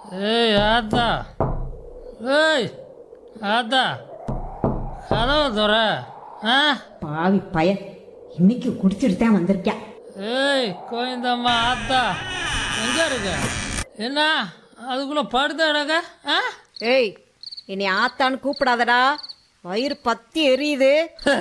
ஏய் ஆத்தா ஏய் ஆத்தா கதவை துற ஆ பாவி பையன் இன்னைக்கு குடிச்சிட்டு தான் வந்திருக்கேன் ஏய் கோயந்தம்மா ஆத்தா எங்கே இருக்க என்ன அதுக்குள்ளே படுத்த கிடக்க ஆ ஏய் என்னை ஆத்தான்னு கூப்பிடாதடா வயிறு பத்தி எரியுது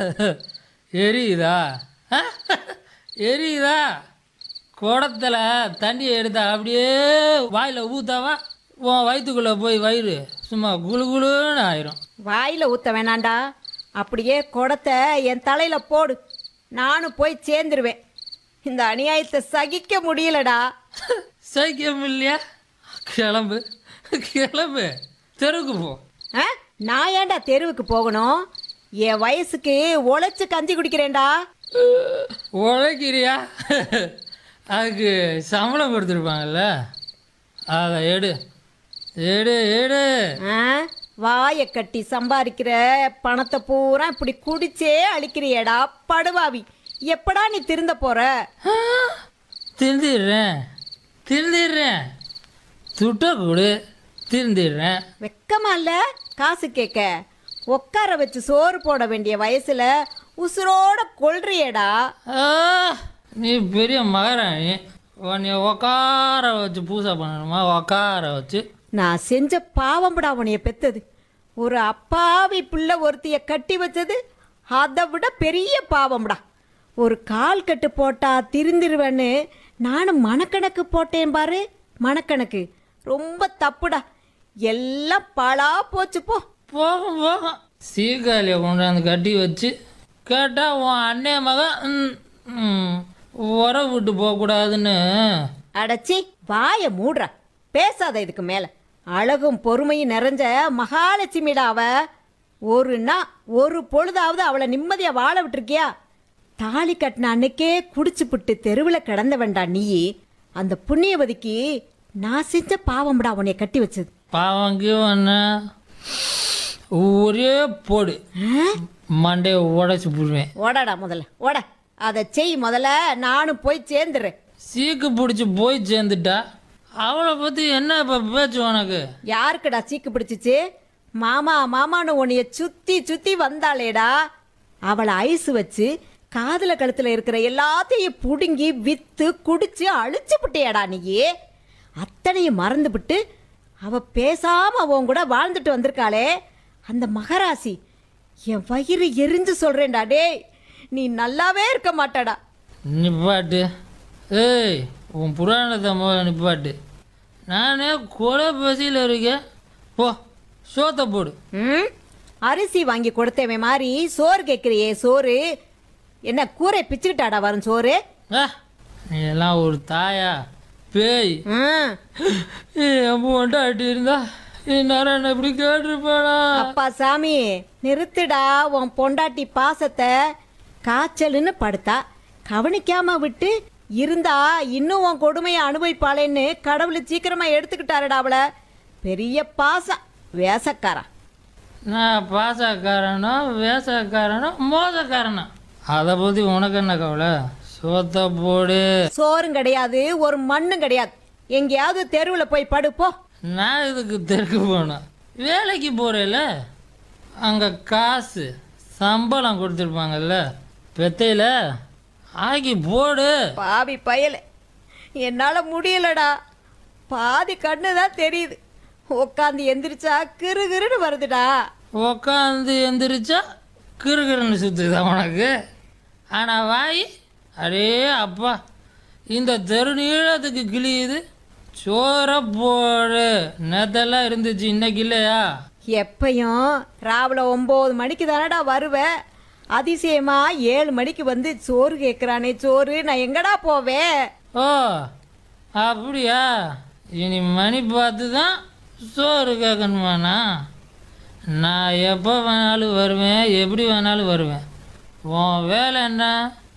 எரியுதா ஆ? எரியுதா குடத்துல தண்ணியை எடுத்தா அப்படியே வாயில் ஊத்தாவா உன் வயிற்றுக்குள்ளே போய் வயிறு சும்மா குளு குளுன்னு ஆயிரும் வாயில ஊத்த வேணாண்டா அப்படியே குடத்தை என் தலையில போடு நானும் போய் சேர்ந்துருவேன் இந்த அநியாயத்தை சகிக்க முடியலடா சைக்கியம் இல்லையா கிளம்பு கிளம்பு தெருவுக்கு போ ஆ? நான் ஏன்டா தெருவுக்கு போகணும் என் வயசுக்கு உழைச்சு கஞ்சி குடிக்கிறேன்டா உழைக்கிறியா அதுக்கு சம்பளம் கொடுத்துருப்பாங்கல்ல அதை எடு எடு எடு ஆ? வாயை கட்டி சம்பாதிக்கிற பணத்தை பூரா இப்படி குடிச்சே அழிக்கிறியேடா படுவாவி எப்படா நீ திருந்த போற ஆ, திருந்திடுறேன் திருந்திடுறேன் துட்ட கொடு திருந்திடுறேன் வெக்கமா இல்ல காசு கேட்க உட்கார வச்சு சோறு போட வேண்டிய வயசுல உசுரோட கொல்றியேடா ஆ, நீ பெரிய மகாராணி உன்னை உக்கார வச்சு பூசை பண்ணணுமா உக்கார வச்சு நான் செஞ்ச பாவம்டா உனைய பெத்தது ஒரு அப்பாவி பிள்ளை ஒருத்திய கட்டி வச்சது அதை விட பெரிய பாவம்டா ஒரு கால் கட்டு போட்டா திருந்திருவேன்னு நானும் மனக்கணக்கு போட்டேன் பாரு மனக்கணக்கு ரொம்ப தப்புடா எல்லாம் பாழா போச்சு போ போகும் போகும் சீக்காலியை கொண்டாந்து கட்டி வச்சு கேட்டால் உன் அண்ணே மகன் ம், ம், உறவு விட்டு போகக்கூடாதுன்னு அடச்சி வாய மூடுறா பேசாத இதுக்கு மேல அழகும் பொறுமையும் நிறைஞ்ச மகாலட்சுமிடா அவ ஒரு நாள் ஒரு பொழுதாவது அவளை நிம்மதியா வாழ விட்டுருக்கியா தாலி கட்டின அன்னைக்கே குடிச்சுப்புட்டு தெருவில் கிடந்த வேண்டாம் நீ அந்த புண்ணியவதிக்கு நான் செஞ்ச பாவம்டா உன்னைய கட்டி வச்சது பாவங்க ஒன்று ஒரே போடு மண்டையை உடைச்சி போடுவேன் ஓடடா முதல்ல ஓட அதை செய் முதல்ல நானும் போய் சேர்ந்துடுறேன் சீக்கு பிடிச்சி போய் சேர்ந்துட்டா அவளை பற்றி என்ன இப்போ பேச்சு உனக்கு யாருக்குடா சீக்கு பிடிச்சிச்சு மாமா மாமான்னு உன்னைய சுத்தி சுத்தி வந்தாளேடா அவளை ஐஸ் வச்சு காதுல கழுத்துல இருக்கிற எல்லாத்தையும் புடுங்கி வித்து குடிச்சு அழிச்சு விட்டியாடா நீயே அத்தனையும் மறந்துபிட்டு அவ பேசாம உன் கூட வாழ்ந்துட்டு வந்திருக்காளே அந்த மகராசி என் வயிறு எரிஞ்சு சொல்றேன்டா டேய் நீ நல்லாவே இருக்க மாட்டாடா நிப்பாட்டு ஏய் உன் புராணத்தை முதல்ல நிப்பாட்டு நானே கொலை பசியில் இருக்கேன் போ சோத்தை போடு ம் அரிசி வாங்கி கொடுத்தவன் மாதிரி சோறு கேட்குறியே சோறு என்ன கூரை பிச்சுக்கிட்டாடா வரும் சோறு ஆ நீ எல்லாம் ஒரு தாயா பேய் ம் என் பொண்டாட்டி இருந்தா இந்நேரம் என்ன இப்படி கேட்டிருப்பானா அப்பா சாமி நிறுத்துடா உன் பொண்டாட்டி பாசத்தை காய்ச்சல்னு படுத்தா கவனிக்காம விட்டு இருந்தா இன்னும் உன் கொடுமையை அனுபவிப்பாளேன்னு கடவுள் சீக்கிரமா எடுத்துக்கிட்டாருடா அவளை பெரிய பாசம் வேசக்காரா நான் பாசக்காரனோ வேசக்காரனோ மோசக்காரனோ அதை பற்றி உனக்கு என்ன கவலை சோத்தை போடு சோறும் கிடையாது ஒரு மண்ணும் கிடையாது எங்கேயாவது தெருவில் போய் படுப்போ நான் இதுக்கு தெற்கு போனேன் வேலைக்கு போகிறேல அங்கே காசு சம்பளம் கொடுத்துருப்பாங்கல்ல பெத்தையில் ஆக்கி போடு பாவி பயல என்னால முடியலடா பாதி கண்ணு தான் தெரியுது உட்காந்து எந்திரிச்சா கிறு கிறுன்னு வருதுடா உக்காந்து எந்திரிச்சா கிறுகிறுன்னு சுற்றுதா உனக்கு ஆனால் வாய் அடே அப்பா இந்த தெரு நீளத்துக்கு கிழியுது சோற போடு நேத்தெல்லாம் இருந்துச்சு இன்னைக்கு இல்லையா எப்பயும் ராவில ஒம்பது மணிக்கு தானடா வருவேன் அதிசயமா ஏழு மணிக்கு வந்து சோறு கேட்குறானே சோறு நான் எங்கடா போவேன் ஓ அப்படியா இனி மணி பார்த்து தான் சோறு கேட்கணுமாண்ணா நான் எப்போ வேணாலும் வருவேன் எப்படி வேணாலும் வருவேன் உன் வேலை என்ன